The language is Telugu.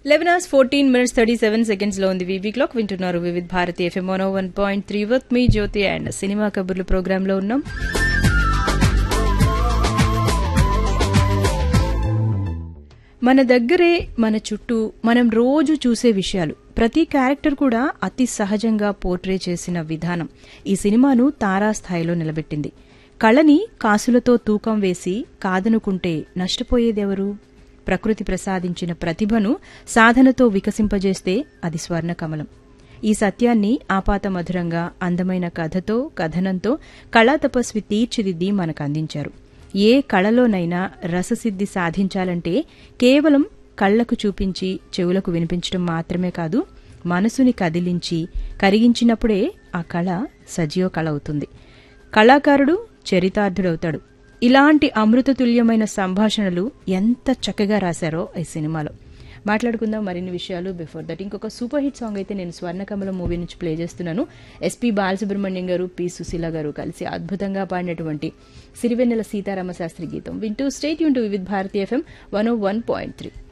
eleven hours fourteen minutes thirty seven seconds లో ఉంది వీవీ క్లాక్ వింటున్నారు Vividh Bharati FM one one point three with me Jyothi and cinema కబుర్లు ప్రోగ్రామ్ లో ఉన్నాం మన దగ్గరే మన చుట్టూ మనం రోజు చూసే విషయాలు ప్రతి క్యారెక్టర్ కూడా అతి సహజంగా పోర్ట్రే చేసిన విధానం ఈ సినిమాను తారాస్థాయిలో నిలబెట్టింది కళని కాసులతో తూకం వేసి కాదనుకుంటే నష్టపోయేదెవరు ప్రకృతి ప్రసాదించిన ప్రతిభను సాధనతో వికసింపజేస్తే అది స్వర్ణ కమలం ఈ సత్యాన్ని ఆపాత మధురంగా అందమైన కథతో కథనంతో కళా తపస్వి తీర్చిదిద్ది మనకు అందించారు ఏ కళలోనైనా రససిద్ధి సాధించాలంటే కేవలం కళ్లకు చూపించి చెవులకు వినిపించడం మాత్రమే కాదు మనసుని కదిలించి కరిగించినప్పుడే ఆ కళ సజీవ కళ అవుతుంది కళాకారుడు చరితార్థుడవుతాడు ఇలాంటి అమృతతుల్యమైన సంభాషణలు ఎంత చక్కగా రాశారో ఈ సినిమాలో మాట్లాడుకుందాం మరిన్ని విషయాలు బిఫోర్ దట్ ఇంకొక సూపర్ హిట్ సాంగ్ అయితే నేను స్వర్ణకమలం మూవీ నుంచి ప్లే చేస్తున్నాను ఎస్పీ బాలసుబ్రహ్మణ్యం గారు పి సుశీల గారు కలిసి అద్భుతంగా పాడినటువంటి సిరివెన్నెల సీతారామ శాస్త్రి గీతం వింటూ స్టేట్ యూన్ to Vividh Bharati FM one one point three